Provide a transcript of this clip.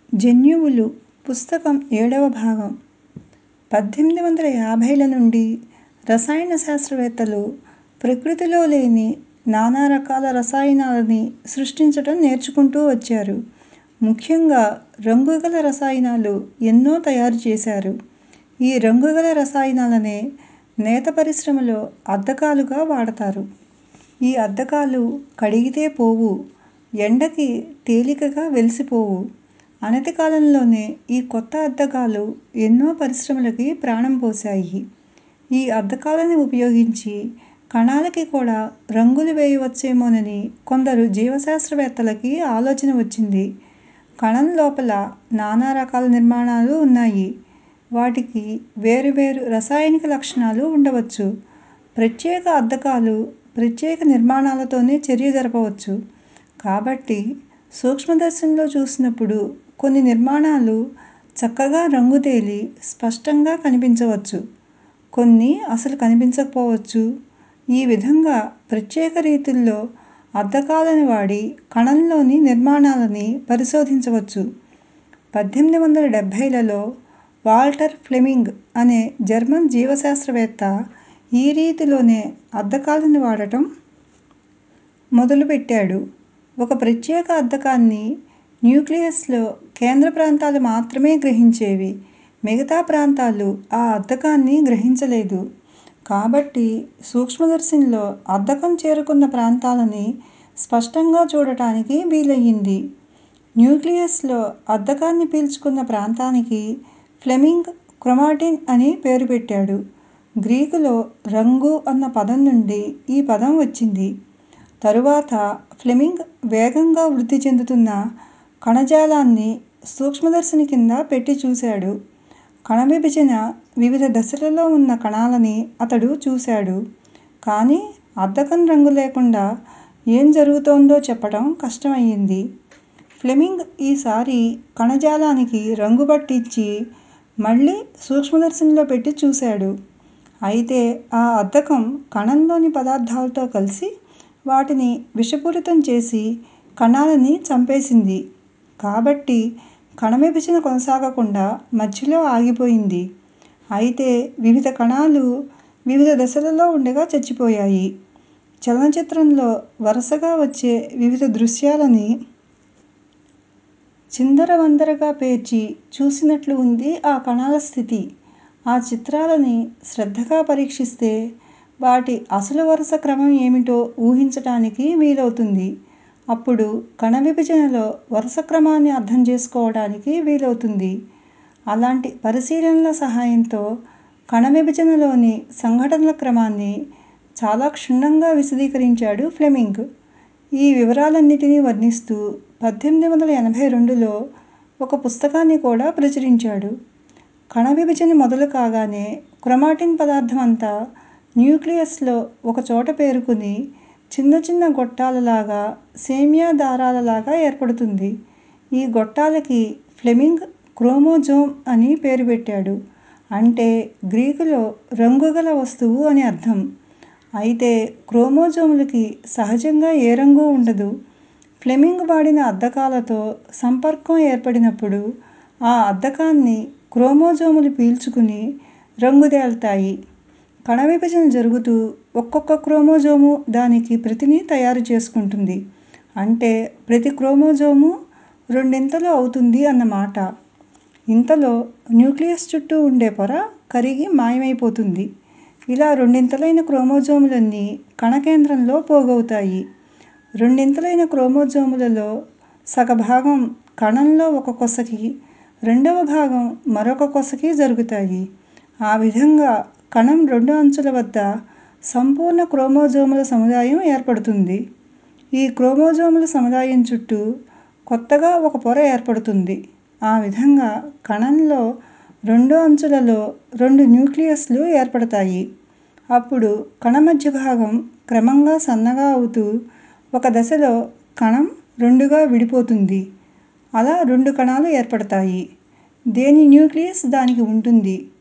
జన్యువులు పుస్తకం ఏడవ భాగం పద్దెనిమిది వందల యాభైల నుండి రసాయన శాస్త్రవేత్తలు ప్రకృతిలో లేని నానా రకాల రసాయనాలని సృష్టించటం నేర్చుకుంటూ వచ్చారు ముఖ్యంగా రంగుగల రసాయనాలు ఎన్నో తయారు చేశారు ఈ రంగుగల రసాయనాలనే నేత పరిశ్రమలో అద్దకాలుగా వాడతారు ఈ అద్దకాలు కడిగితే పోవు ఎండకి తేలికగా వెలిసిపోవు అనతి కాలంలోనే ఈ కొత్త అద్దకాలు ఎన్నో పరిశ్రమలకి ప్రాణం పోశాయి ఈ అద్దకాలని ఉపయోగించి కణాలకి కూడా రంగులు వేయవచ్చేమోనని కొందరు జీవశాస్త్రవేత్తలకి ఆలోచన వచ్చింది కణం లోపల నానా రకాల నిర్మాణాలు ఉన్నాయి వాటికి వేరు వేరు రసాయనిక లక్షణాలు ఉండవచ్చు ప్రత్యేక అద్దకాలు ప్రత్యేక నిర్మాణాలతోనే చర్య జరపవచ్చు కాబట్టి సూక్ష్మదర్శినిలో చూసినప్పుడు కొన్ని నిర్మాణాలు చక్కగా రంగు తేలి స్పష్టంగా కనిపించవచ్చు కొన్ని అసలు కనిపించకపోవచ్చు ఈ విధంగా ప్రత్యేక రీతుల్లో అద్దకాలను వాడి కణంలోని నిర్మాణాలని పరిశోధించవచ్చు పద్దెనిమిది వందల డెబ్భైలలో వాల్టర్ ఫ్లెమింగ్ అనే జర్మన్ జీవశాస్త్రవేత్త ఈ రీతిలోనే అద్దకాలని వాడటం మొదలుపెట్టాడు ఒక ప్రత్యేక అద్దకాన్ని న్యూక్లియస్లో కేంద్ర ప్రాంతాలు మాత్రమే గ్రహించేవి మిగతా ప్రాంతాలు ఆ అద్దకాన్ని గ్రహించలేదు కాబట్టి సూక్ష్మదర్శినిలో అద్దకం చేరుకున్న ప్రాంతాలని స్పష్టంగా చూడటానికి వీలయ్యింది న్యూక్లియస్లో అద్దకాన్ని పీల్చుకున్న ప్రాంతానికి ఫ్లెమింగ్ క్రోమాటిన్ అని పేరు పెట్టాడు గ్రీకులో రంగు అన్న పదం నుండి ఈ పదం వచ్చింది తరువాత ఫ్లెమింగ్ వేగంగా వృద్ధి చెందుతున్న కణజాలాన్ని సూక్ష్మదర్శిని కింద పెట్టి చూశాడు కణ విభజన వివిధ దశలలో ఉన్న కణాలని అతడు చూశాడు కానీ అద్దకం రంగు లేకుండా ఏం జరుగుతోందో చెప్పటం కష్టమయ్యింది ఫ్లెమింగ్ ఈసారి కణజాలానికి రంగు పట్టించి మళ్ళీ సూక్ష్మదర్శినిలో పెట్టి చూశాడు అయితే ఆ అద్దకం కణంలోని పదార్థాలతో కలిసి వాటిని విషపూరితం చేసి కణాలని చంపేసింది కాబట్టి కణ విభజన కొనసాగకుండా మధ్యలో ఆగిపోయింది అయితే వివిధ కణాలు వివిధ దశలలో ఉండగా చచ్చిపోయాయి చలనచిత్రంలో వరుసగా వచ్చే వివిధ దృశ్యాలని చిందరవందరగా పేర్చి చూసినట్లు ఉంది ఆ కణాల స్థితి ఆ చిత్రాలని శ్రద్ధగా పరీక్షిస్తే వాటి అసలు వరుస క్రమం ఏమిటో ఊహించటానికి వీలవుతుంది అప్పుడు కణ విభజనలో వరుస క్రమాన్ని అర్థం చేసుకోవడానికి వీలవుతుంది అలాంటి పరిశీలనల సహాయంతో కణ విభజనలోని సంఘటనల క్రమాన్ని చాలా క్షుణ్ణంగా విశదీకరించాడు ఫ్లెమింగ్ ఈ వివరాలన్నిటినీ వర్ణిస్తూ పద్దెనిమిది వందల ఎనభై రెండులో ఒక పుస్తకాన్ని కూడా ప్రచురించాడు కణ విభజన మొదలు కాగానే క్రోమాటిన్ పదార్థం అంతా న్యూక్లియస్లో ఒక చోట పేరుకుని చిన్న చిన్న గొట్టాలలాగా సేమియా దారాలలాగా ఏర్పడుతుంది ఈ గొట్టాలకి ఫ్లెమింగ్ క్రోమోజోమ్ అని పేరు పెట్టాడు అంటే గ్రీకులో రంగుగల వస్తువు అని అర్థం అయితే క్రోమోజోములకి సహజంగా ఏ రంగు ఉండదు ఫ్లెమింగ్ వాడిన అద్దకాలతో సంపర్కం ఏర్పడినప్పుడు ఆ అద్దకాన్ని క్రోమోజోములు పీల్చుకుని రంగుదేల్తాయి కణ విభజన జరుగుతూ ఒక్కొక్క క్రోమోజోము దానికి ప్రతిని తయారు చేసుకుంటుంది అంటే ప్రతి క్రోమోజోము రెండింతలు అవుతుంది అన్నమాట ఇంతలో న్యూక్లియస్ చుట్టూ ఉండే పొర కరిగి మాయమైపోతుంది ఇలా రెండింతలైన క్రోమోజోములన్నీ కణకేంద్రంలో పోగవుతాయి రెండింతలైన క్రోమోజోములలో సగభాగం కణంలో ఒక కొసకి రెండవ భాగం మరొక కొసకి జరుగుతాయి ఆ విధంగా కణం రెండు అంచుల వద్ద సంపూర్ణ క్రోమోజోముల సముదాయం ఏర్పడుతుంది ఈ క్రోమోజోముల సముదాయం చుట్టూ కొత్తగా ఒక పొర ఏర్పడుతుంది ఆ విధంగా కణంలో రెండు అంచులలో రెండు న్యూక్లియస్లు ఏర్పడతాయి అప్పుడు కణ మధ్య భాగం క్రమంగా సన్నగా అవుతూ ఒక దశలో కణం రెండుగా విడిపోతుంది అలా రెండు కణాలు ఏర్పడతాయి దేని న్యూక్లియస్ దానికి ఉంటుంది